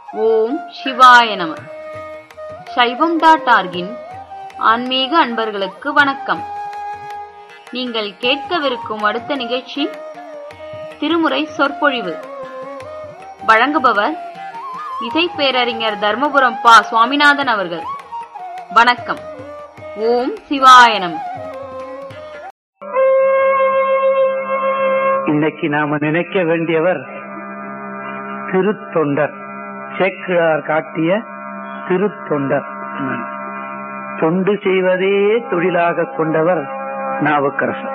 ஓம் சிவாய நம சைவம் டாட் ஆர்கின் ஆன்மீக அன்பர்களுக்கு வணக்கம் நீங்கள் கேட்கவிருக்கும் அடுத்த நிகழ்ச்சி திருமுறை சொற்பொழிவு வழங்குபவர் இசை பேரறிஞர் தர்மபுரம் பா சுவாமிநாதன் அவர்கள் வணக்கம் ஓம் சிவாய நம இன்னைக்கு நாம நினைக்க வேண்டியவர் திருத்தொண்டர் சேக்கிழார் காட்டிய திருத்தொண்டர் தொண்டு செய்வதே தொழிலாக கொண்டவர் நாவுக்கரசர்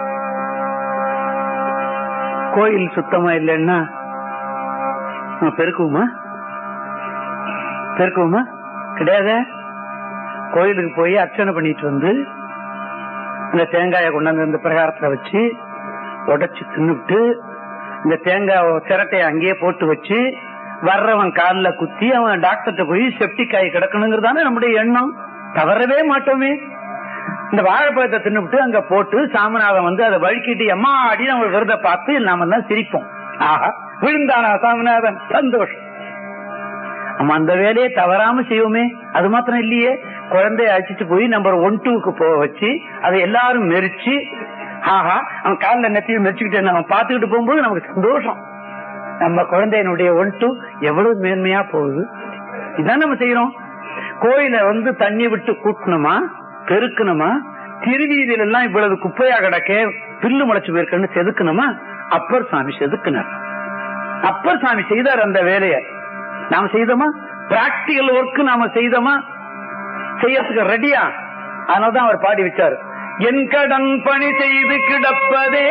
கோயில் சுத்தமா இல்லைன்னா நம்ம பெருக்குவோமா பெருக்குவோமா கிடையாது கோயிலுக்கு போய் அர்ச்சனை பண்ணிட்டு வந்து இந்த தேங்காயை கொண்டாந்து இந்த பிரகாரத்துல வச்சு உடைச்சு தின்னுட்டு இந்த தேங்காய் சிரட்டையை அங்கேயே போட்டு வச்சு வர்றவன் காலில் குத்தி அவன் டாக்டர்கிட்ட போய் செப்டிக் ஆகி கிடக்கணுங்கிறதானே நம்முடைய எண்ணம் தவறவே மாட்டோமே இந்த வாழைப்பழத்தை தின்னுபிட்டு அங்க போட்டு சாமிநாதன் வந்து அதை வழுக்கிட்டு எம்மா அடி நம்ம விரத பார்த்து நாம எல்லாம் சிரிப்போம் ஆஹா விழுந்தானா சாமிநாதன் சந்தோஷம் நம்ம அந்த வேலையை தவறாம செய்வோமே அது மாத்திரம் இல்லையே குழந்தைய அழைச்சிட்டு போய் நம்பர் ஒன் டூக்கு போக வச்சு அதை எல்லாரும் மெரிச்சு ஆஹா அவன் காலில் நெத்தியும் மெரிச்சுக்கிட்டு அவன் பார்த்துக்கிட்டு போகும்போது நமக்கு சந்தோஷம் நம்ம குழந்தையினுடைய ஒன் டூ எவ்வளவு மேன்மையா போகுது இதான் நம்ம செய்யறோம் கோயில வந்து தண்ணி விட்டு கூட்டணுமா பெருக்கணுமா திருவீதியில எல்லாம் இவ்வளவு குப்பையா கிடக்க பில்லு முளைச்சு போயிருக்கன்னு செதுக்கணுமா அப்பர் சாமி செதுக்கினார் அப்பர் சாமி செய்தார் அந்த வேலையை நாம செய்தோமா பிராக்டிகல் ஒர்க் நாம செய்தோமா செய்யறதுக்கு ரெடியா அதனாலதான் அவர் பாடி வச்சாரு என் கடன் பணி செய்து கிடப்பதே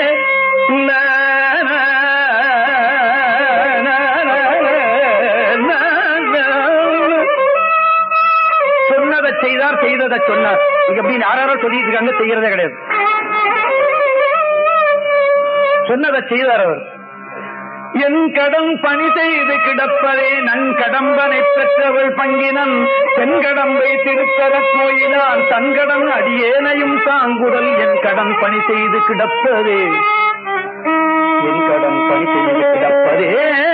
சொன்னதை செய்தார் செய்ததை சொன்னார் இங்க அப்படின்னு யாராரோ சொல்லிட்டு இருக்காங்க செய்யறதே கிடையாது சொன்னதை செய்தார் அவர் என் கடன் பணி செய்து கிடப்பதே நன் கடம்பனை பெற்றவள் பங்கினன் தென்கடம்பை திருத்தர கோயிலான் தன்கடன் அடியேனையும் தாங்குதல் என் கடன் பணி செய்து கிடப்பதே என் கடன் பணி செய்து கிடப்பதே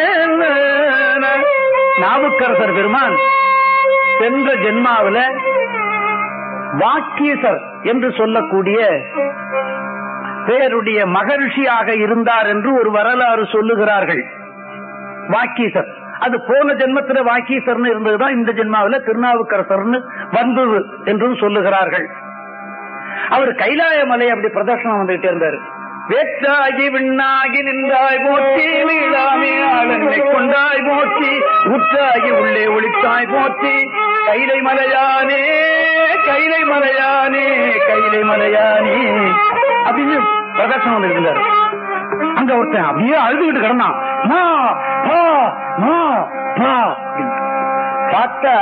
நாவுக்கரசர் பெருமான் சென்ற ஜென்மாவில வாக்கியசர் என்று சொல்லக்கூடிய பேருடைய மகர்ஷியாக இருந்தார் என்று ஒரு வரலாறு சொல்லுகிறார்கள் வாக்கீசர் அது போன ஜென்மத்துல வாக்கீசர்னு இருந்ததுதான் இந்த ஜென்மாவில திருநாவுக்கரசர்னு வந்தது என்றும் சொல்லுகிறார்கள் அவர் கைலாய மலை அப்படி பிரதர்ஷனம் வந்துகிட்டே இருந்தாரு வேற்றாகி விண்ணாகி நின்றாய் போற்றி வீழாமே ஆளனை கொண்டாய் போற்றி உற்றாகி உள்ளே ஒளித்தாய் போற்றி கைலை மலையானே கைலை மலையானே கைலை மலையானே அப்படின்னு பிரதர்ஷனம் வந்து இருந்தாரு அங்க ஒருத்தன் அப்படியே அழுதுகிட்டு கிடந்தான் மா, பா, மா, பா அப்படின்னு. பார்த்தா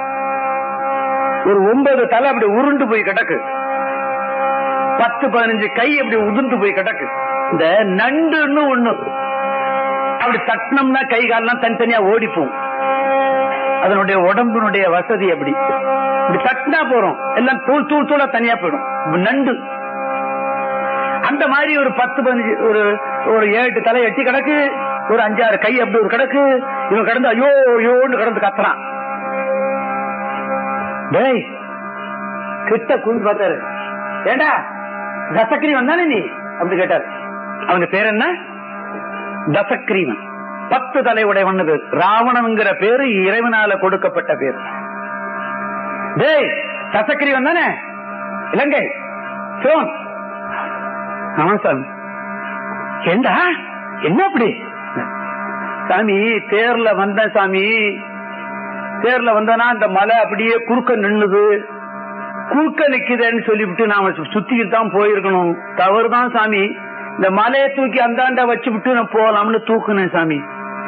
ஒரு ஒன்பது தலை அப்படி உருண்டு போய் கிடக்கு பத்து பதினஞ்சு கை அப்படி உதிர்ந்து போய் கிடக்கு இந்த நண்டுன்னு ஒண்ணு அப்படி தட்டினோம்னா கை கால்லாம் தனித்தனியா ஓடிப்போம் அதனுடைய உடம்பினுடைய வசதி அப்படி இப்படி தட்டினா போறோம் எல்லாம் தூள் தூள் தூளா தனியா போயிடும் நண்டு அந்த மாதிரி ஒரு பத்து பதினஞ்சு ஒரு ஒரு ஏழு தலை எட்டி கிடக்கு ஒரு அஞ்சாறு கை அப்படி ஒரு கிடக்கு இவன் கடந்து ஐயோ ஐயோன்னு கடந்து கத்துறான் டேய் கிட்ட கூந்து பார்த்தாரு ஏண்டா தசக்கிரீவன் தானே நீ அப்படி கேட்டாரு அவங்க பேர் என்ன தசக்கிரீவன் பத்து தலை உடையவன் பேர் ராவணன்ங்கிற பேரு இறைவனால கொடுக்கப்பட்ட பேர் டேய் தசக்கிரீவன் தானே இலங்கை சோன் ஆமா சாமி ஏண்டா என்ன அப்படி சாமி தேர்ல வந்த சாமி தேர்ல வந்தனா இந்த மலை அப்படியே குறுக்க நின்னுது குறுக்க நிக்குதுன்னு சொல்லிவிட்டு நாம சுத்திக்கிட்டு தான் போயிருக்கணும் தவறுதான் சாமி இந்த மலையை தூக்கி அந்தாண்ட வச்சு விட்டு நான் போலாம்னு தூக்குனேன் சாமி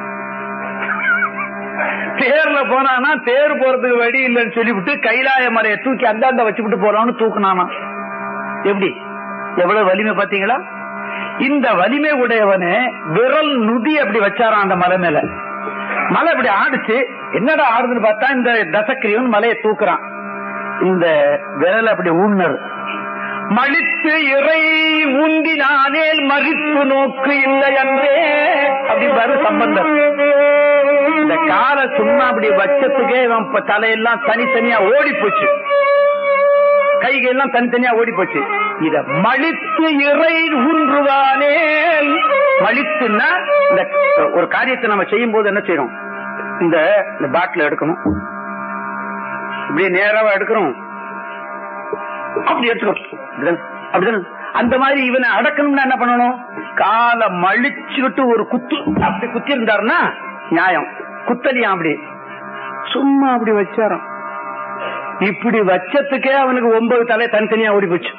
தேர்ல போனானா தேர் போறதுக்கு வழி இல்லைன்னு சொல்லிவிட்டு கைலாய மலையை தூக்கி அந்தாண்ட வச்சு விட்டு போலாம்னு தூக்குனானா எப்படி எவ்வளவு வலிமை பாத்தீங்களா இந்த வலிமை உடையவனே விரல் நுதி அப்படி வச்சாராம் அந்த மலை மேல மலை இப்படி ஆடுச்சு என்னடா ஆடுதுன்னு பார்த்தா இந்த தசக்கிரியன் மலையை தூக்குறான் இந்த விரல் அப்படி ஊன்னர் மலித்து இறை ஊந்தினானேல் மறித்து நோக்கு இல்லை என்றே அப்படின்னு சம்பந்தம் இந்த காலை சும்மா அப்படி வச்சதுக்கே இவன் இப்ப தலையெல்லாம் தனித்தனியா ஓடி போச்சு கைகள் எல்லாம் தனித்தனியா ஓடி போச்சு இத மலித்து இறை ஊன்றுவானே மலித்துன்னா இந்த ஒரு காரியத்தை நம்ம செய்யும் போது என்ன செய்யறோம் இந்த இந்த பாட்டில் எடுக்கணும் இப்படியே நேராவா எடுக்கிறோம் அப்படி எடுத்துக்கணும் அப்படிதானே? அப்படிதானே? அந்த மாதிரி இவனை அடக்கணும்னா என்ன பண்ணணும் காலை மழிச்சுக்கிட்டு ஒரு குத்து அப்படி குத்தி இருந்தாருன்னா நியாயம் குத்தலியா அப்படி சும்மா அப்படி வச்சாராம் இப்படி வச்சதுக்கே அவனுக்கு ஒன்பது தலை தனித்தனியா ஓடி போச்சு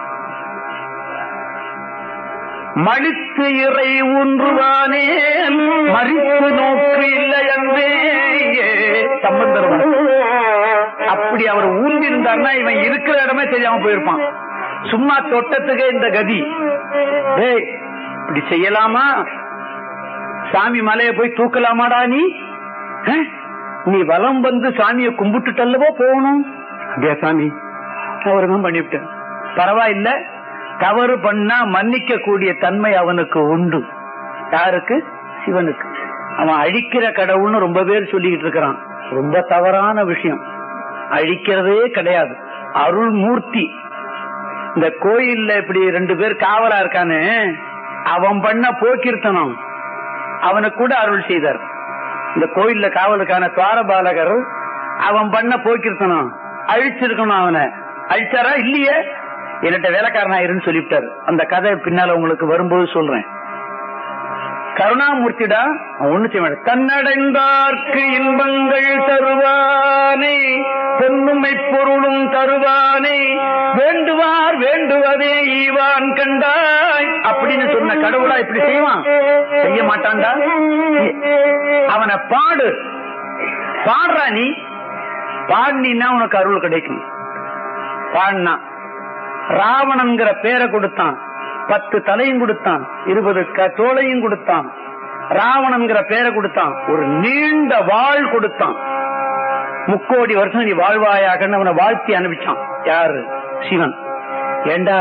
மழித்து இறை ஊன்றுவானே மறித்து நோக்கு இல்லை என்றே சம்பந்தர் அப்படி அவர் ஊன்றி இருந்தார்னா இவன் இருக்கிற இடமே தெரியாம போயிருப்பான் சும்மா தொட்டத்துக்கே இந்த கதி டேய் இப்படி செய்யலாமா சாமி மலையை போய் தூக்கலாமாடா நீ அஹ்? நீ வலம் வந்து சாமியை கும்பிட்டுட்டல்லவோ போகணும் அப்படியா சாமி அவருக்கும் பண்ணிவிட்டேன் பரவாயில்ல தவறு பண்ணா மன்னிக்க கூடிய தன்மை அவனுக்கு உண்டு யாருக்கு சிவனுக்கு அவன் அழிக்கிற கடவுள்னு ரொம்ப பேர் சொல்லிக்கிட்டு இருக்கிறான் ரொம்ப தவறான விஷயம் அழிக்கிறதே கிடையாது அருள்மூர்த்தி இந்த கோயில்ல இப்படி ரெண்டு பேர் காவலா இருக்கானே அவன் பண்ண போக்கிருத்தனம் அவனுக்கு கூட அருள் செய்தார் இந்த கோயில்ல காவலுக்கான துவாரபாலகர் அவன் பண்ண போக்கிருத்தனம் அழிச்சிருக்கணும் அவனை அழிச்சாரா இல்லையே என்கிட்ட வேலைக்காரனா இருன்னு சொல்லிவிட்டாரு அந்த கதை பின்னால உங்களுக்கு வரும்போது சொல்றேன் கருணாமூர்த்திடா அவன் ஒண்ணு செய்ய மாட்டான். தன்னடைந்தார்க்கு இன்பங்கள் தருவானே பொன்னுமை பொருளும் தருவானே வேண்டுவார் வேண்டுவதே ஈவான் கண்டாய் அப்படின்னு சொன்ன கடவுளா இப்படி செய்வான் செய்ய மாட்டான்டா அவனை பாடு பாடுறா நீ பாடினா உனக்கு அருள் கிடைக்கும் பாடினா ராவணன்கிற பேரை கொடுத்தான் பத்து தலையும் கொடுத்தான் இருபது க- தோலையும் கொடுத்தான் ராவணன்கிற பேரை கொடுத்தான் ஒரு நீண்ட வாழ் கொடுத்தான் முக்கோடி வருஷம் நீ வாழ்வாயாகன்னு அவனை வாழ்த்தி அனுப்பிச்சான் யாரு சிவன் ஏண்டா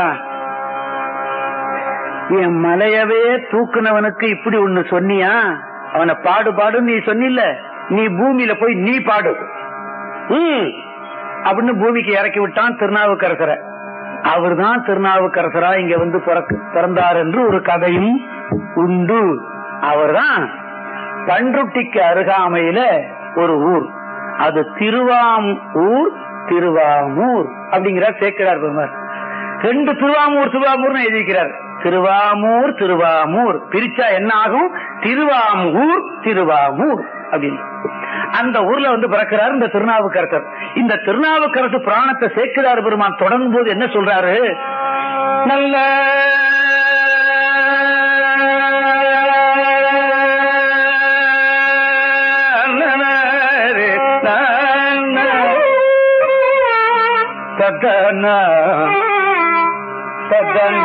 என் மலையவே தூக்குனவனுக்கு இப்படி ஒண்ணு சொன்னியா அவனை பாடு பாடுன்னு நீ சொன்னில்ல நீ பூமியில போய் நீ பாடு ம். அப்படின்னு பூமிக்கு இறக்கி விட்டான் திருநாவுக்கரசரை அவர்தான் திருநாவுக்கரசரா இங்க வந்து பிறக்கு பிறந்தார் என்று ஒரு கதையும் உண்டு அவர்தான் பன்ருட்டிக்கு அருகாமையில ஒரு ஊர் அது திருவாம் ஊர் திருவாமூர் அப்படிங்கிறார் சேக்கிரார் பெருமார் ரெண்டு திருவாமூர் திருவாமூர்னு எழுதிக்கிறார் திருவாமூர் திருவாமூர் பிரிச்சா என்ன ஆகும் திருவாமூர் திருவாமூர் அப்படின்னு அந்த ஊர்ல வந்து பிறக்கிறார் இந்த திருநாவுக்கரசர் இந்த திருநாவுக்கரசு புராணத்தை சேக்கிரார் பெருமான் தொடங்கும் போது என்ன சொல்றாரு நல்ல ததன ததன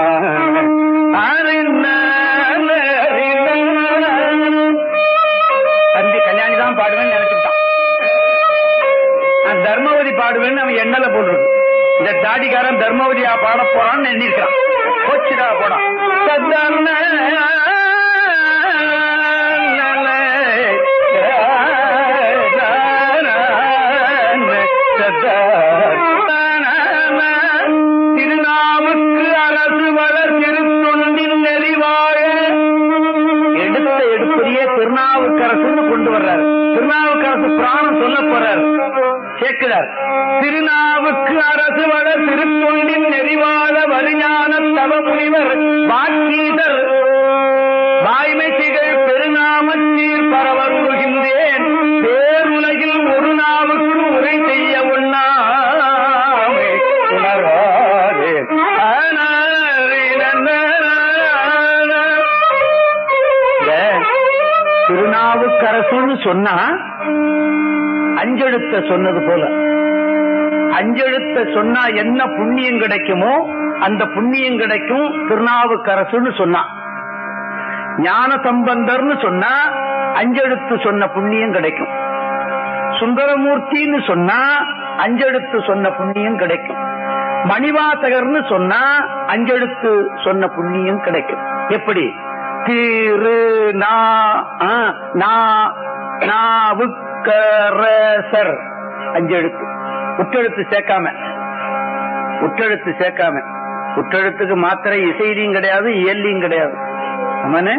தம்பி கல்யாணி தான் பாடுவேன்னு நினைச்சுட்டான் நான் தர்மவதி பாடுவேன்னு அவன் எண்ணல போடுறது இந்த தாடிக்காரன் தர்மவதியா பாட போறான்னு எண்ணிருக்கான் போச்சுடா போடா சத்தன திருநாவுக்கு அரசு வளர் திருத்தொண்டின் நெறிவாழ எடுத்த எடுப்பதையே திருநாவுக்கரசுன்னு கொண்டு வர்றாரு திருநாவுக்கரசு பிராணம் சொல்ல போறார் கேட்கிறார் திருநாவுக்கு அரசு வளர் திருத்தொண்டின் நெறிவாழ வருஞான தவ முனிவர் வாக்கீதர் வாய்மை திகழ் பெருநாமச்சீர் பரவருகின்றேன் பேருலகில் ஒரு நாவுக்கு உரை செய்ய ஒண்ணாமை உணராதே இந்த திருநாவுக்கரசுன்னு சொன்னா அஞ்செழுத்த சொன்னது போல அஞ்செழுத்த சொன்னா என்ன புண்ணியம் கிடைக்குமோ அந்த புண்ணியம் கிடைக்கும் திருநாவுக்கரசுன்னு சொன்னா ஞான சம்பந்தர்னு சொன்னா அஞ்செழுத்து சொன்ன புண்ணியம் கிடைக்கும் சுந்தரமூர்த்தின்னு சொன்னா அஞ்செழுத்து சொன்ன புண்ணியம் கிடைக்கும் மணிவாசகர்னு சொன்னா அஞ்செழுத்து சொன்ன புண்ணியம் கிடைக்கும் எப்படி திரு நா ஆ, நா நா நாவுக்கரசர் அஞ்சு எழுத்து உற்றெழுத்து சேர்க்காம உற்றெழுத்து சேர்க்காம உற்றெழுத்துக்கு மாத்திரை இசையிலையும் கிடையாது இயல்லையும் கிடையாது ஆமானே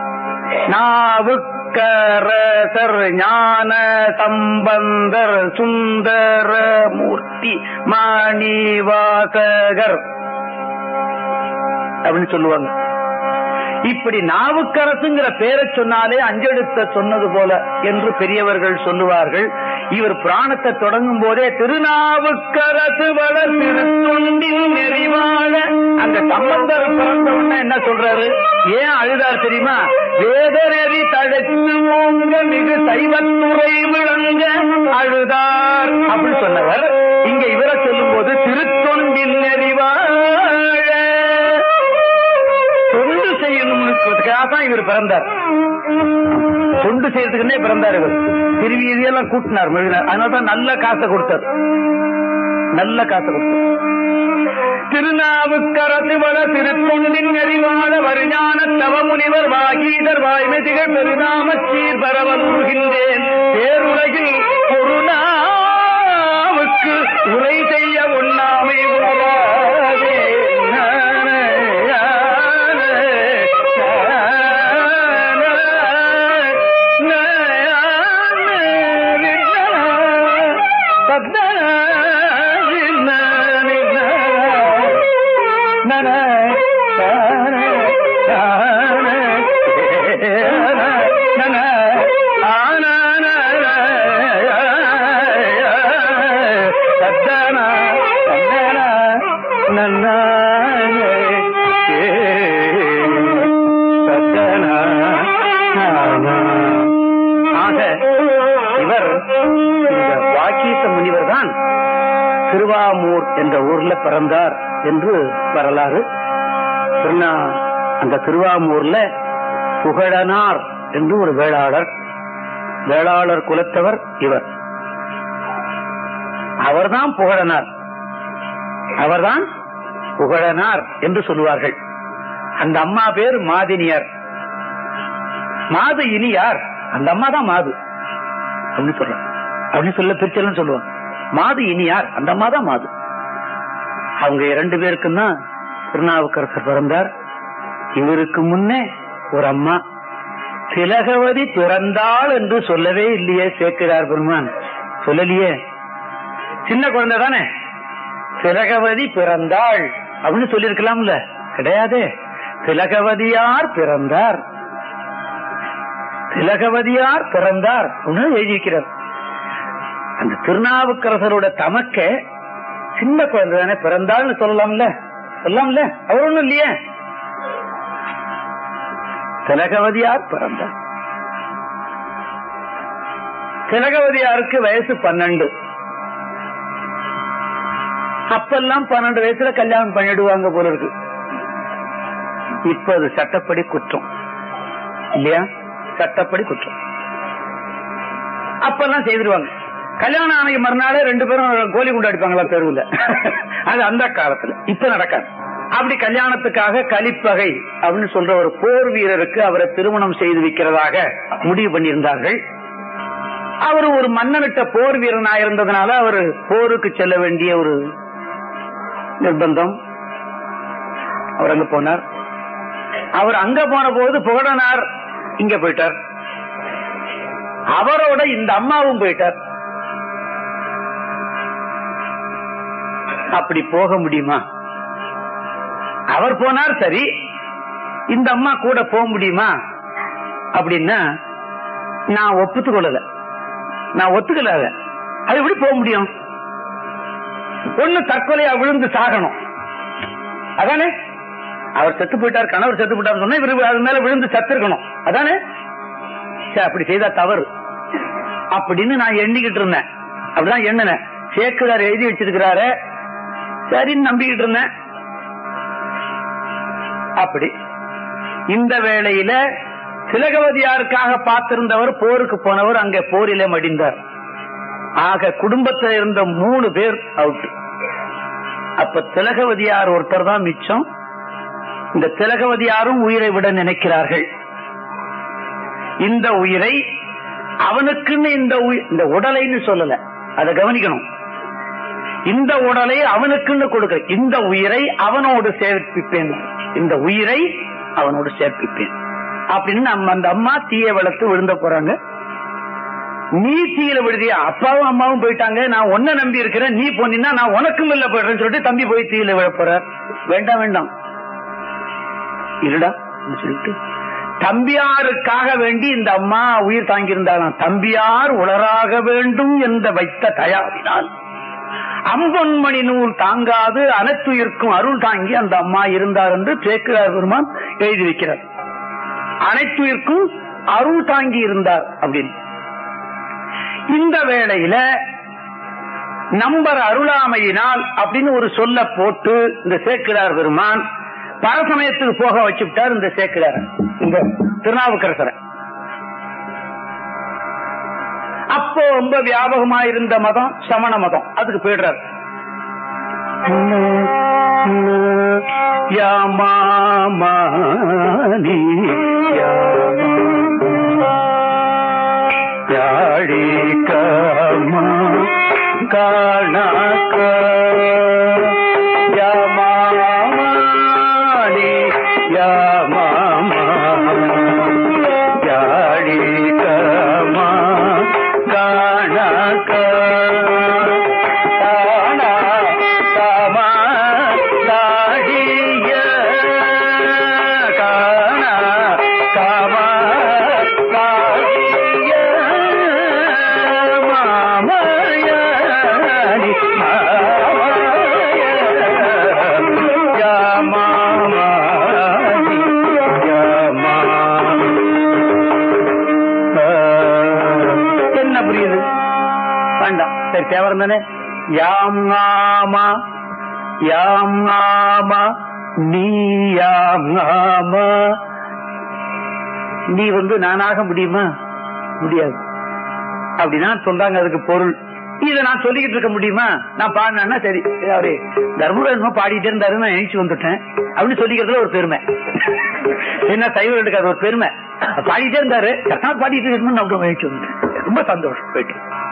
நாவுக்கரசர் ஞான சம்பந்தர் சுந்தர மூர்த்தி மணிவாசகர் அப்படின்னு சொல்லுவாங்க இப்படி நாவுக்கரசுங்கிற பேரை சொன்னாலே அஞ்செடுத்த சொன்னது போல என்று பெரியவர்கள் சொல்லுவார்கள் இவர் புராணத்தை தொடங்கும் போதே திருநாவுக்கரசு வளர் திருத்தொண்டின் நெறிவாழ அந்த சம்பந்தர் பிறந்த உடனே என்ன சொல்றாரு ஏன் அழுதார் தெரியுமா வேத நெறி தழைத்து ஓங்க மிகு சைவத்துறை விளங்க அழுதார் அப்படின்னு சொன்னவர் இங்க இவரை சொல்லும் போது திருத்தொண்டின் நெறிவாழ தொண்டு செய்யணும்னுக்காக தான் இவர் பிறந்தார் தொண்டு செய்யறதுக்குன்னே பிறந்தார் இவர் திருவீதியெல்லாம் கூட்டினார் மெழுகினார் அதனால தான் நல்ல காசை கொடுத்தார் நல்ல காசை கொடுத்தார் திருநாவுக்கரசு வள திருத்தொண்டின் அறிவாள வருஞான தவமுனிவர் வாகீதர் வாய்மெதிகள் பெருநாம சீர் பரவலுகின்றேன் பேருலகில் ஒரு நாவுக்கு உரை செய்ய உண்ணாமை உணராதே ஆக இவர் இந்த வாக்கீச முனிவர் தான் திருவாமூர் என்ற ஊர்ல பிறந்தார் என்று வரலாறு திருநா அந்த திருவாமூர்ல புகழனார் என்று ஒரு வேளாளர் வேளாளர் குலத்தவர் இவர் அவர்தான் புகழனார் அவர்தான் புகழனார் என்று சொல்லுவார்கள் அந்த அம்மா பேர் மாதினியார் மாது இனி யார் அந்த அம்மா தான் மாது அப்படின்னு சொல்றாங்க அப்படின்னு சொல்ல பிரிச்சலன்னு சொல்லுவாங்க மாது இனி யார் அந்த அம்மா தான் மாது அவங்க இரண்டு பேருக்கும் தான் திருநாவுக்கரசர் பிறந்தார் இவருக்கு முன்னே ஒரு அம்மா திலகவதி பிறந்தாள் என்று சொல்லவே இல்லையே சேர்க்கிறார் பெருமான் சொல்லலையே சின்ன குழந்தை தானே திலகவதி பிறந்தாள் அப்படின்னு சொல்லிருக்கலாம்ல கிடையாதே திலகவதியார் பிறந்தார் திலகவதியார் பிறந்தார் எழுதியிருக்கிறார் அந்த திருநாவுக்கரசரோட தமக்க சின்ன குழந்தை தானே பிறந்தாள்னு சொல்லலாம்ல சொல்லலாம்ல அவர் ஒண்ணும் இல்லையே திலகவதியார் பிறந்தார் திலகவதியாருக்கு வயசு பன்னெண்டு அப்பெல்லாம் பன்னெண்டு வயசுல கல்யாணம் பண்ணிடுவாங்க போல இருக்கு இப்ப அது சட்டப்படி குற்றம் இல்லையா சட்டப்படி குற்றம் அப்பெல்லாம் செய்திருவாங்க கல்யாணம் ஆணைக்கு மறுநாளே ரெண்டு பேரும் கோழி குண்டு அடிப்பாங்களா தெருவுல அது அந்த காலத்துல இப்ப நடக்காது அப்படி கல்யாணத்துக்காக கலிப்பகை அப்படின்னு சொல்ற ஒரு போர் வீரருக்கு அவரை திருமணம் செய்து வைக்கிறதாக முடிவு பண்ணியிருந்தார்கள் அவர் ஒரு மன்னனிட்ட போர் வீரனா இருந்ததுனால அவர் போருக்கு செல்ல வேண்டிய ஒரு நிர்பந்தம் அவர் அங்க போனார் அவர் அங்க போன போது புகழனார் இங்க போயிட்டார் அவரோட இந்த அம்மாவும் போயிட்டார் அப்படி போக முடியுமா அவர் போனார் சரி இந்த அம்மா கூட போக முடியுமா அப்படின்னா நான் ஒப்புத்து கொள்ளல நான் ஒத்துக்கல அத. அது எப்படி போக முடியும் ஒண்ணு தற்கொலையா விழுந்து சாகணும் அதானே அவர் செத்து போயிட்டார் கணவர் செத்து போயிட்டார் சொன்னா இவரு அது மேல விழுந்து சத்திருக்கணும் அதானே சரி அப்படி செய்தா தவறு அப்படின்னு நான் எண்ணிக்கிட்டு இருந்தேன் அப்படிதான் எண்ணினேன் சேக்குதார் எழுதி வச்சிருக்கிறாரு சரின்னு நம்பிக்கிட்டு இருந்தேன் அப்படி இந்த வேளையில திலகவதியாருக்காக பார்த்திருந்தவர் போருக்கு போனவர் அங்கே போரிலே மடிந்தார் ஆக குடும்பத்தில் இருந்த மூணு பேர் அவுட் அப்ப திலகவதியார் ஒருத்தர் தான் மிச்சம் இந்த திலகவதியாரும் உயிரை விட நினைக்கிறார்கள் இந்த உயிரை அவனுக்குன்னு இந்த உயி- இந்த உடலைன்னு சொல்லல அதை கவனிக்கணும் இந்த உடலை அவனுக்குன்னு கொடுக்க இந்த உயிரை அவனோடு சேர்ப்பிப்பேன் இந்த உயிரை அவனோடு சேர்ப்பிப்பேன் அப்படின்னு நம்ம அந்த அம்மா தீய வளர்த்து விழுந்த போறாங்க நீ தீயில விடுதியா அப்பாவும் அம்மாவும் போயிட்டாங்க நான் உன்னை நம்பி இருக்கிறேன் நீ போனீன்னா நான் உனக்கும் இல்ல போயிடுறேன்னு சொல்லிட்டு தம்பி போய் தீயில விழ போற வேண்டாம் வேண்டாம் இருடா அப்படின்னு சொல்லிட்டு தம்பியாருக்காக வேண்டி இந்த அம்மா உயிர் தாங்கியிருந்தாலாம் தம்பியார் உளராக வேண்டும் என்ற வைத்த தயாரினால் அம்பொன்மணி நூல் தாங்காது அனைத்துயிர்க்கும் அருள் தாங்கி அந்த அம்மா இருந்தார் என்று சேக்கிரார் பெருமான் எழுதி வைக்கிறார் அனைத்துயிர்க்கும் அருள் தாங்கி இருந்தார் அப்படின்னு இந்த வேளையில நம்பர் அருளாமையினால் அப்படின்னு ஒரு சொல்ல போட்டு இந்த சேக்கிரார் பெருமான் பரசமயத்துக்கு போக வச்சுட்டார் இந்த சேக்கிரார் இந்த திருநாவுக்கரசரை அப்போ ரொம்ப வியாபகமா இருந்த மதம் சமண மதம் அதுக்கு போயிடுறாரு யாமாமானி யாடி கமா காணாக்க யாமாமானி யாமாமா யாடி கமா காணாக்க காணா காமா தாடிய காணா காமா தாடிய மாமயானி மாமய யாமாமானி யாமா என்ன புரியுது வேண்டாம் சரி தேவரம் தானே யாம் ஆமா யாம் ஆமா நீ யாம் ஆமா நீ வந்து நானாக முடியுமா முடியாது அப்படின்னா சொல்றாங்க அதுக்கு பொருள் இதை நான் சொல்லிக்கிட்டு இருக்க முடியுமா நான் பாடினா சரி அவரு தர்மபுரம் என்னமோ பாடிட்டே இருந்தாரு நான் எழுச்சி வந்துட்டேன் அப்படின்னு சொல்லிக்கிறதுல ஒரு பெருமை என்ன சைவம் எடுக்காது ஒரு பெருமை பாடிட்டே இருந்தாரு கரெக்டா பாடிட்டு இருக்கணும்னு நான் எழுச்சி வந்துட்டேன் ரொம்ப சந்தோஷம் போயிட்டு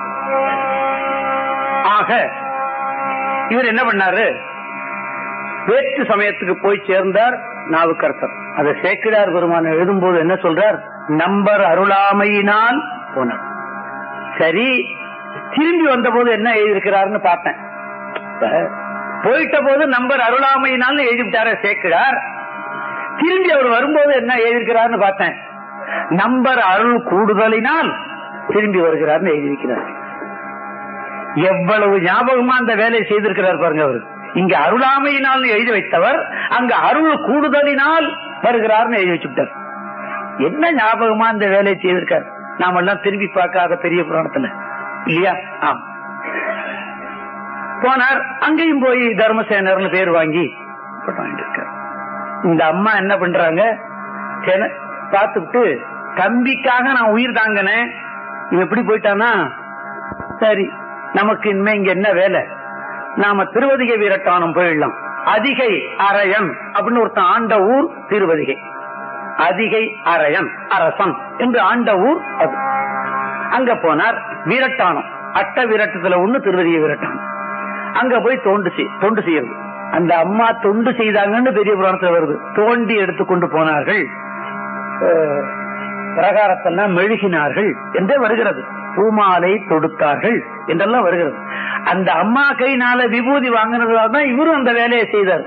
ஆக இவர் என்ன பண்ணாரு வேற்று சமயத்துக்கு போய் சேர்ந்தார் நாவுக்கரசர் அதை சேக்கிடார் பெருமான் எழுதும்போது என்ன சொல்றார் நம்பர் அருளாமையினால் போனார் சரி திரும்பி வந்தபோது என்ன எழுதியிருக்கிறாருன்னு பார்த்தேன் இப்ப போயிட்ட போது நம்பர் அருளாமையினால் எழுதிவிட்டார சேக்கிடார் திரும்பி அவர் வரும்போது என்ன எழுதியிருக்கிறார்னு பார்த்தேன் நம்பர் அருள் கூடுதலினால் திரும்பி வருகிறார்னு எழுதியிருக்கிறார் எவ்வளவு ஞாபகமா அந்த வேலையை செய்திருக்கிறார் பாருங்க அவர் இங்க அருளாமையினால் எழுதி வைத்தவர் அங்க அருள் கூடுதலினால் வருகிறார்னு எழுதி வச்சுட்டார் என்ன ஞாபகமா அந்த வேலையை செய்திருக்கார் நாம எல்லாம் திரும்பி பார்க்காத பெரிய புராணத்துல இல்லையா ஆம் போனார் அங்கேயும் போய் தர்மசேனர்னு பேர் வாங்கி பட்டம் வாங்கிட்டு இருக்கார் இந்த அம்மா என்ன பண்றாங்க சென- பார்த்துவிட்டு தம்பிக்காக நான் உயிர் தாங்கினேன் இவன் எப்படி போயிட்டானா சரி நமக்கு இனிமே இங்க என்ன வேலை நாம திருவதிகை வீரட்டானம் போயிடலாம் அதிகை அரையன் அப்படின்னு ஒருத்தன் ஆண்ட ஊர் திருவதிகை அதிகை அரையன் அரசன் என்று ஆண்ட ஊர் அது அங்க போனார் வீரட்டானம் அட்ட வீரட்டத்துல ஒண்ணு திருவதிகை வீரட்டானம் அங்க போய் தொண்டு செய் தொண்டு செய்யறது அந்த அம்மா தொண்டு செய்தாங்கன்னு பெரிய புராணத்துல வருது தோண்டி எடுத்துக்கொண்டு போனார்கள் அஹ், பிரகாரத்தெல்லாம் மெழுகினார்கள் என்றே வருகிறது பூமாலை தொடுத்தார்கள் என்றெல்லாம் வருகிறது அந்த அம்மா கைனால விபூதி வாங்கினதுனால தான் இவரும் அந்த வேலையை செய்தார்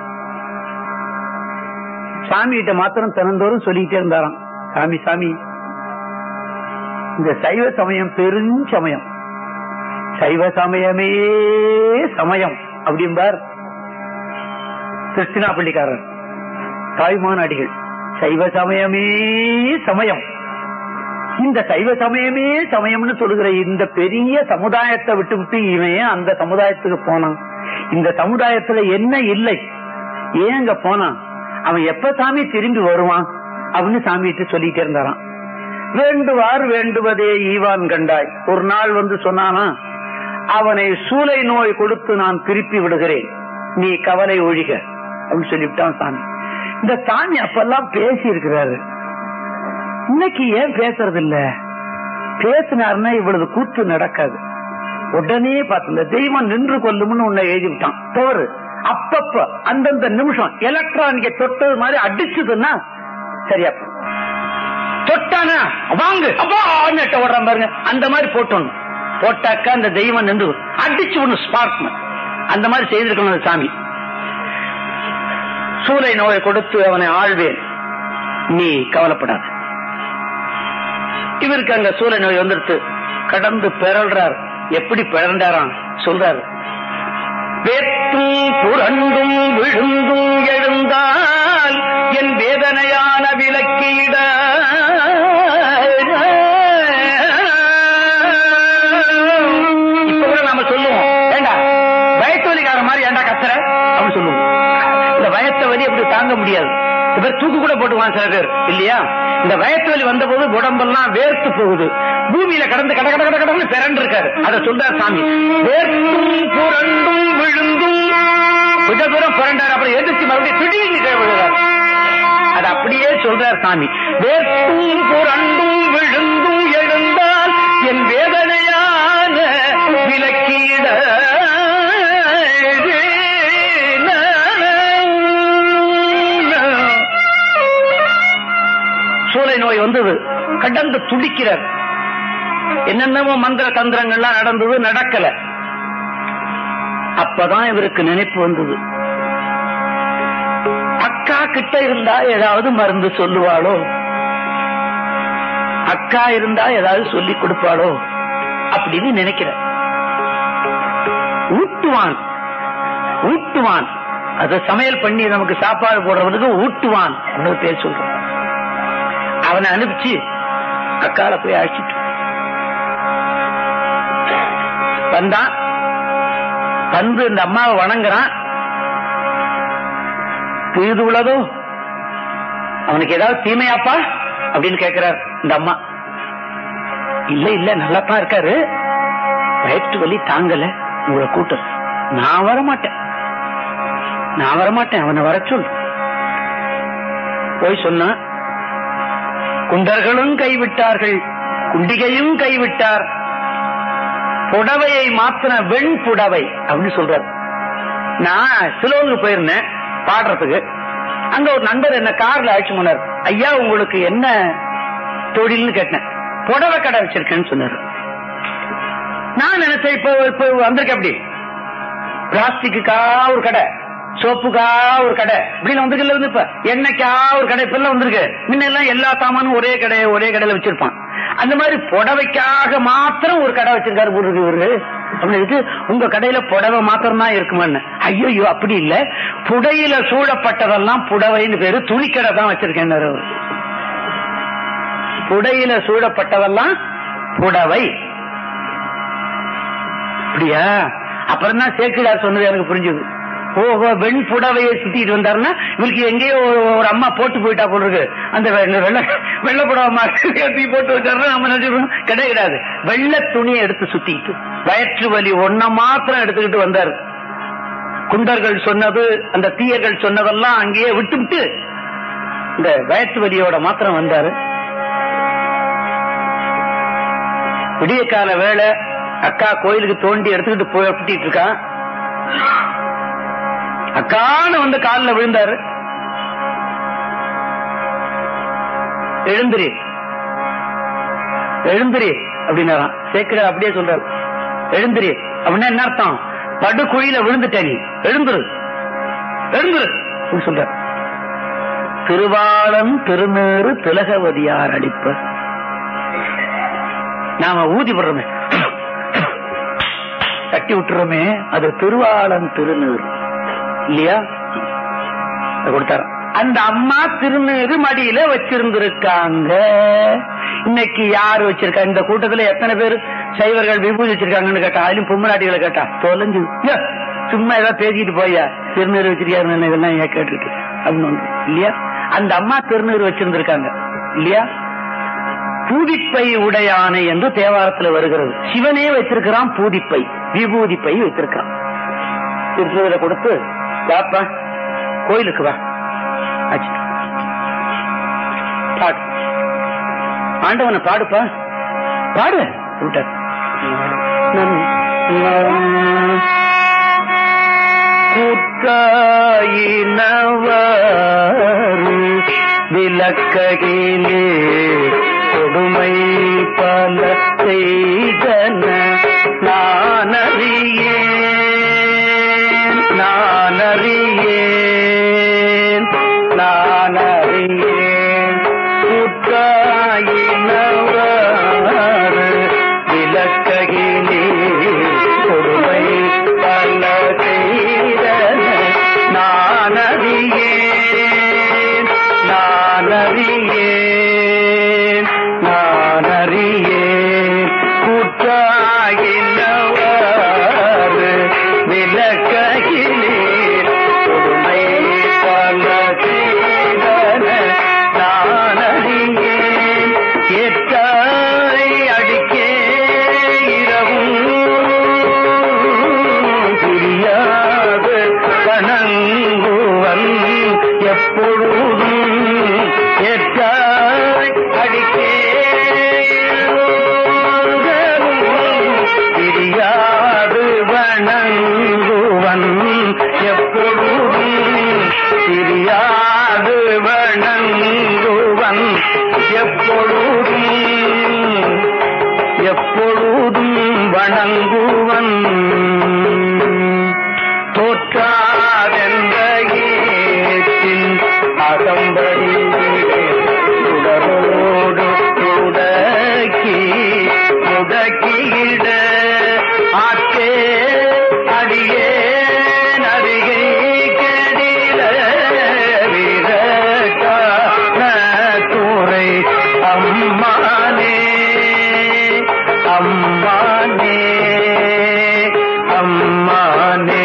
சாமி கிட்ட மாத்திரம் தினந்தோறும் சொல்லிக்கிட்டே இருந்தாராம் சாமி சாமி இந்த சைவ சமயம் பெருஞ்சமயம் சைவ சமயமே சமயம் அப்படிம்பார் கிருஷ்ணாப்பள்ளிக்காரர் தாய்மான் அடிகள் சைவ சமயமே சமயம் இந்த சைவ சமயமே சமயம்னு சொல்லுகிற இந்த பெரிய சமுதாயத்தை விட்டு விட்டு இவன் ஏன் அந்த சமுதாயத்துக்கு போனான் இந்த சமுதாயத்துல என்ன இல்லை ஏன் அங்க போனான் அவன் எப்ப சாமி திரும்பி வருவான் அப்படின்னு சாமிகிட்ட சொல்லிட்டே இருந்தாராம் வேண்டுவார் வேண்டுவதே ஈவான் கண்டாய் ஒரு நாள் வந்து சொன்னானா அவனை சூளை நோய் கொடுத்து நான் திருப்பி விடுகிறேன் நீ கவலை ஒழிக அப்படின்னு சொல்லிவிட்டான் சாமி இந்த சாமி அப்பெல்லாம் பேசி இருக்கிறாரு இன்னைக்கு ஏன் பேசுறது இல்ல பேசினாருன்னா இவ்வளவு கூத்து நடக்காது உடனே பார்த்து இந்த தெய்வம் நின்று கொல்லும்னு உன்னை எழுதி விட்டான் தவறு அப்பப்ப அந்தந்த நிமிஷம் எலக்ட்ரானிக்க தொட்டது மாதிரி அடிச்சதுன்னா சரியா போகும். தொட்டானா வாங்க அப்பா நெட்ட ஓடுறான் பாருங்க அந்த மாதிரி போட்டோம் போட்டாக்கா அந்த தெய்வம் நின்று அடிச்சு ஒண்ணு ஸ்பார்க் அந்த மாதிரி செய்திருக்கணும் அந்த சாமி சூளை நோயை கொடுத்து அவனை ஆழ்வேன் நீ கவலைப்படாத இவருக்கு அங்க சூளை நோய் வந்துடுத்து கடந்து பிறல்றார் எப்படி பிறந்தாராம் சொல்றாரு வேற்றும் புரண்டும் விழுந்தும் எழுந்தால் என் வேதனையான விலக்கிட இப்ப கூட நாம சொல்லுவோம் ஏண்டா வயத்தொலிக்கார மாதிரி ஏண்டா கத்துற அப்படின்னு சொல்லுவோம் இந்த வயத்த வலி அப்படி தாங்க முடியாது சில பேர் தூக்கு கூட போட்டுவான் சில பேர் இல்லையா இந்த வயத்து வலி வந்த போது உடம்பெல்லாம் வேர்த்து போகுது பூமியில கடந்து கட கட கட கடன்னு பிறண்டு இருக்காரு அதை சொல்றார் சாமி வேர்த்தும் புரண்டும் விழுந்தும் கொஞ்ச தூரம் புரண்டார் அப்புறம் எதிர்த்து மறுபடியும் திடீர்னு கீழே விழுறாரு அது அப்படியே சொல்றார் சாமி வேர்த்தும் புரண்டும் விழுந்தும் எழுந்தால் என் வேதனையான விலக்கீட சூளை நோய் வந்தது கடந்து துடிக்கிறார் என்னென்னமோ மந்திர தந்திரங்கள்லாம் நடந்தது நடக்கல அப்பதான் இவருக்கு நினைப்பு வந்தது அக்கா கிட்ட இருந்தா ஏதாவது மருந்து சொல்லுவாளோ அக்கா இருந்தா ஏதாவது சொல்லி கொடுப்பாளோ அப்படின்னு நினைக்கிற ஊட்டுவான் ஊட்டுவான் அத சமையல் பண்ணி நமக்கு சாப்பாடு போடுறவனுக்கு ஊட்டுவான் அப்படின்னு பேர் சொல்றான் அவனை அனுப்பிச்சு அக்கால போய் அழைச்சிட்டு வந்தான் வந்து இந்த அம்மாவை வணங்குறான் தீது உள்ளதோ அவனுக்கு ஏதாவது தீமையாப்பா அப்படின்னு கேட்கிறார் இந்த அம்மா இல்ல இல்ல நல்லாத்தான் இருக்காரு வயிற்று வலி தாங்கல உங்களை கூட்டம் நான் வரமாட்டேன் நான் வரமாட்டேன் அவனை வர சொல் போய் சொன்னா குண்டர்களும் கைவிட்டார்கள் குண்டிகையும் கைவிட்டார் புடவையை மாத்தின வெண் புடவை அப்படின்னு சொல்றாரு நான் சிலோனுக்கு போயிருந்தேன் பாடுறதுக்கு அங்க ஒரு நண்பர் என்ன கார்ல அழைச்சு போனார் ஐயா உங்களுக்கு என்ன தொழில்னு கேட்டேன் புடவை கடை வச்சிருக்கேன்னு சொன்னாரு நான் நினைச்சேன் இப்போ இப்போ வந்திருக்கேன் அப்படி பிளாஸ்டிக்குக்கா ஒரு கடை சோப்புக்கா ஒரு கடை இப்படிலாம் வந்திருக்குல்ல வந்து இப்ப எண்ணெய்க்கா ஒரு கடை இப்ப எல்லாம் வந்திருக்கு முன்ன எல்லாம் எல்லா சாமானும் ஒரே கடை ஒரே கடையில வச்சிருப்பான் அந்த மாதிரி புடவைக்காக மாத்திரம் ஒரு கடை வச்சிருக்காரு போருக்கு இவரு அப்படின்னு உங்க கடையில புடவை மாத்திரம் தான் இருக்குமான்னு ஐயோ அப்படி இல்ல புடையில சூழப்பட்டதெல்லாம் புடவைன்னு பேரு துணிக்கடை தான் வச்சிருக்கேன் அவரு புடையில சூழப்பட்டதெல்லாம் புடவை அப்படியா அப்புறம் தான் சேக்கிடார் சொன்னது எனக்கு புரிஞ்சது ஓஹோ வெண் புடவையை சுத்திட்டு வந்தாருன்னா இவருக்கு எங்கேயோ ஒரு ஒரு அம்மா போட்டு போயிட்டா போல இருக்கு அந்த வெள்ள வெள்ள வெள்ள புடவை மாதிரி போட்டு வச்சாருன்னா நம்ம நினைச்சிருக்கோம் கிடையாது வெள்ளை துணியை எடுத்து சுத்திட்டு வயிற்று வலி ஒன்ன மாத்திரம் எடுத்துக்கிட்டு வந்தாரு குண்டர்கள் சொன்னது அந்த தீயர்கள் சொன்னதெல்லாம் அங்கேயே விட்டுவிட்டு இந்த வயிற்று வலியோட மாத்திரம் வந்தாரு விடிய கால வேலை அக்கா கோயிலுக்கு தோண்டி எடுத்துக்கிட்டு போய் புட்டிட்டு இருக்கான் அக்கான்னு வந்து காலில் விழுந்தாரு எழுந்திரி எழுந்திரி அப்படின்னாராம் சேக்கிரார் அப்படியே சொல்றாரு எழுந்திரி அப்படின்னா என்ன அர்த்தம் படுகுழியில விழுந்துட்ட நீ எழுந்துரு எழுந்துரு அப்படின்னு சொல்றார் திருவாளன் திருநேறு திலகவதியார் அடிப்ப நாம ஊதி விடுறோமே தட்டி விட்டுறோமே அது திருவாளன் திருநீர் இல்லையா அதை கொடுத்தாரு அந்த அம்மா திருநீரு மடியில வச்சிருந்திருக்காங்க இன்னைக்கு யாரு வச்சிருக்கா இந்த கூட்டத்துல எத்தனை பேர் சைவர்கள் விபூதி வச்சிருக்காங்கன்னு கேட்டா அதுலயும் பொம்மநாட்டிகளை கேட்டா தொலைஞ்சு ஐயோ, சும்மா ஏதாவது பேசிட்டு போயா திருநீர் வச்சிருக்காரு இதெல்லாம் ஏன் கேட்டுட்டு அப்படின்னு ஒண்ணு. இல்லையா அந்த அம்மா திருநீர் வச்சிருந்திருக்காங்க இல்லையா பூதிப்பை உடையானை என்று தேவாரத்துல வருகிறது சிவனே வைத்திருக்கிறான் பூதிப்பை விபூதிப்பை வைத்திருக்கான் திருநீரை கொடுத்து வாப்பா கோயிலுக்கு வா ஆச்சு. பாடு ஆண்டவனை பாடுப்பா பாடு விட்டார் குற்றாயினவர் விளக்ககிலே கொடுமை பல செய்தன நானறியேன் நானறியேன் நானறியேன் குற்றாயினவர் விளக்ககிலே கொடுமை பல செய்தன நானறியேன் நானறியேன் நானறியேன் குற்றாயினவர் விளக்ககிலே கொடுமை பல செய்தன நானறியேன் எட்டாய் அடிக்கே இரவும் புரியாது வணங்குவன் எப்பொழுதும் எட்டாய் அடிக்கே பிரியாது வணங்குவன் எப்பொழுதும் பிரியாது வணங்குவன் எப்பொழுதும் எப்பொழுதும் வணங்குவன் தோற்றாதென்ற ஏற்றின் அகம்படி உடலோடு முடக்கி முடக்கியிட ஆக்கே அடியே நரிகை கெடில வீரட்டான தூரை அம்மானே அம்மானே அம்மானே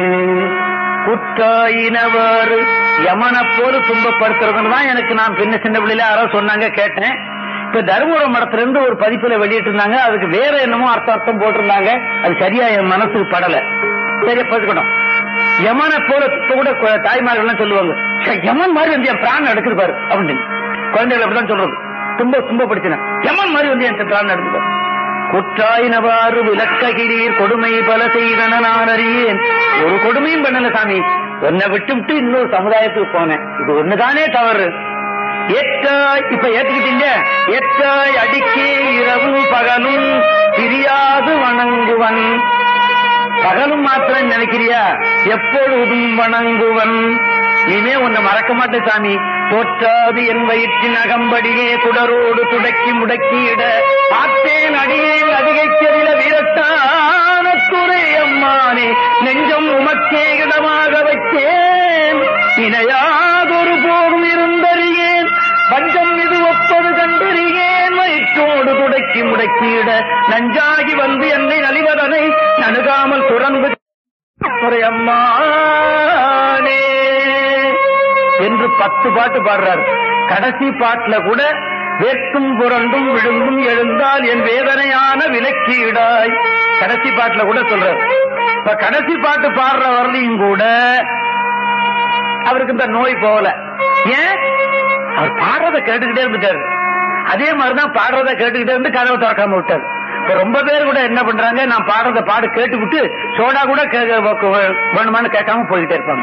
குற்றாயினவர் யமனை போல துன்பப்படுத்துறதுன்னு தான் எனக்கு நான் பின்ன சின்ன பிள்ளையில யாரோ சொன்னாங்க கேட்டேன் இப்ப தருமபுரம் மடத்துல இருந்து ஒரு பதிப்புல வெளியிட்டு இருந்தாங்க அதுக்கு வேற என்னமோ அர்த்தம் அர்த்தம் போட்டிருந்தாங்க அது சரியா என் மனசுக்கு படல சரியா பார்த்துக்கணும் யமனை போல இப்ப கூட கு- தாய்மார்கள் எல்லாம் சொல்லுவாங்க "ச்சே, யமன் மாதிரி வந்து என் பிராணம் எடுத்துட்டு பாரு அப்படின்னு குழந்தைகள் அப்படிதான் சொல்றது தும்ப துன்பப்படுத்தின யமன் மாதிரி வந்து என் பிராணம் எடுத்துட்டு பாரு குற்றாயினவாறு விளக்ககிரீர் கொடுமை பல செய்தன நான் அறியேன் ஒரு கொடுமையும் பண்ணல சாமி உன்னை விட்டு விட்டு இன்னொரு சமுதாயத்துக்கு போனேன் இது ஒண்ணுதானே தவறு ஏற்றாய் இப்ப ஏத்துக்கிட்டீங்க ஏற்றாய் அடிக்கே இரவும் பகலும் பிரியாது வணங்குவன் பகலும் மாத்திரம் நினைக்கிறியா எப்பொழுதும் வணங்குவன் இனிமே உன்னை மறக்க மாட்டேன் சாமி தோற்றாது என் வயிற்றின் அகம்படியே குடரோடு துடக்கி முடக்கியிட பார்த்தேன் அடியேன் அதிகைக்கரில வீரட்டான துறை அம்மானே நெஞ்சம் உமக்கே இடமாக வைத்தேன் இணையாதொரு போகும் இருந்தறியேன் பஞ்சம் இது ஒப்பது கண்டறியேன் வயிற்றோடு துடக்கி முடக்கியிட நஞ்சாகி வந்து என்னை நலிவதனை நணுகாமல் துறந்து துறை அம்மானே என்று பத்து பாட்டு பாடுறார் கடைசி பாட்டுல கூட வேட்டும் புரண்டும் விழுந்தும் எழுந்தால் என் வேதனையான விலக்கீடாய் கடைசி பாட்டுல கூட சொல்றார் இப்ப கடைசி பாட்டு பாடுற வரலையும் கூட அவருக்கு இந்த நோய் போகல ஏன் அவர் பாடுறத கேட்டுக்கிட்டே இருந்துட்டாரு அதே மாதிரிதான் பாடுறத கேட்டுக்கிட்டே இருந்து கதவை திறக்காம விட்டாரு இப்ப ரொம்ப பேர் கூட என்ன பண்றாங்க நான் பாடுறத பாடு கேட்டு விட்டு சோடா கூட கே- வேணுமான்னு கேட்காம போய்கிட்டே இருப்பாங்க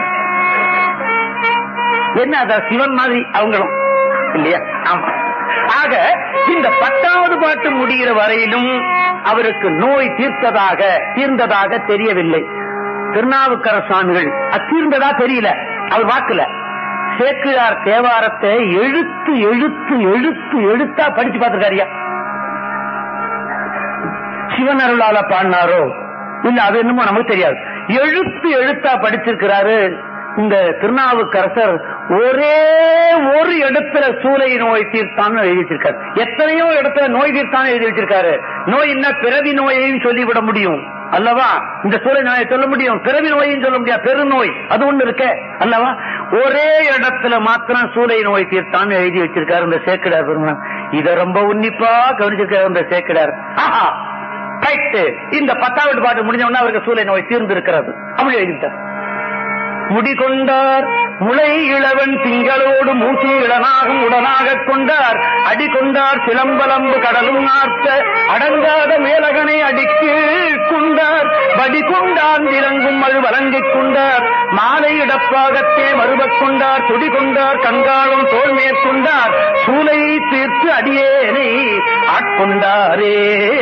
என்ன அத சிவன் மாதிரி அவங்களும் இல்லையா ஆமா ஆக இந்த பத்தாவது பாட்டு முடிகிற வரையிலும் அவருக்கு நோய் தீர்த்ததாக தீர்ந்ததாக தெரியவில்லை திருநாவுக்கர சுவாமிகள் அது தீர்ந்ததா தெரியல அவர் வாக்குல சேக்கிழார் தேவாரத்தை எழுத்து எழுத்து எழுத்து எழுத்தா படிச்சு பார்த்திருக்காரியா சிவன் அருளால பாடினாரோ இல்ல அது என்னமோ நமக்கு தெரியாது எழுத்து எழுத்தா படிச்சிருக்கிறாரு இந்த திருநாவுக்கரசர் ஒரே ஒரு இடத்துல சூளை நோய் தீர்த்தான்னு எழுதி வச்சிருக்காரு எத்தனையோ இடத்துல நோய் தீர்த்தான்னு எழுதி வச்சிருக்காரு நோய் என்ன பிறவி நோயையும் சொல்லிவிட முடியும் அல்லவா இந்த சூளை நோயை சொல்ல முடியும் பிறவி நோயையும் சொல்ல முடியாது பெருநோய் அது ஒண்ணு இருக்க அல்லவா ஒரே இடத்துல மாத்திரம் சூளை நோய் தீர்த்தான்னு எழுதி வச்சிருக்காரு இந்த சேக்கிடார் பெருமான் இத ரொம்ப உன்னிப்பா கவனிச்சிருக்காரு இந்த சேக்கிடார் ஆஹா ரைட் இந்த பத்தாவது பாட்டு முடிஞ்ச உடனே அவருக்கு சூளை நோய் தீர்ந்து இருக்கிறது அப்படி எழுதிட்டார் முடிகொண்டார் முளை இளவன் திங்களோடு மூசி இளனாகும் உடனாகக் கொண்டார் அடி கொண்டார் சிலம்பலம்பு கடலும் நார்த்த அடங்காத மேலகனை அடிக்கு கொண்டார் வடி கொண்டார் இறங்கும் மழு வழங்கிக் கொண்டார் மாலை இடப்பாகத்தே மறுபக் கொண்டார் துடி கொண்டார் கங்காளும் தோல் மேற்கொண்டார் சூலை தீர்த்து அடியேனை ஆட்கொண்டாரே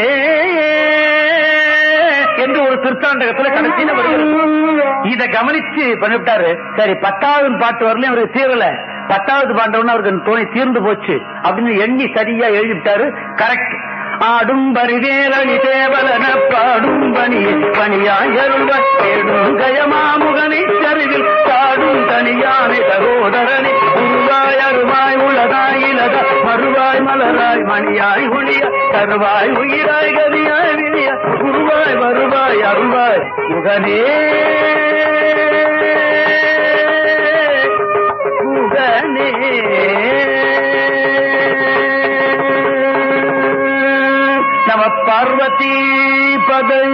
என்று ஒரு திருத்தாண்டகத்துல கடைசியில வருகிறது இத கவனிச்சு பண்ணிவிட்டாரு சரி பத்தாவது பாட்டு வரலையும் அவருக்கு தீரல பத்தாவது பாண்டவன்னு அவருக்கு தோணி தீர்ந்து போச்சு அப்படின்னு எண்ணி சரியா எழுதிவிட்டாரு கரெக்ட் ஆடும் பரிவேலி தேவலன பாடும் பணி பணியாயருள்வன் தேடும் கயமாமுகனை சரிவில் பாடும் தனியானை சகோதரனை உருவாய் அருவாய் உலகாய் இலத மறுவாய் மலராய் மணியாய் ஒளிய தருவாய் உயிராய் கதியாய் விழிய உருவாய் வருவாய் அருவாய் முகனே முகனே நம பார்வதி பதை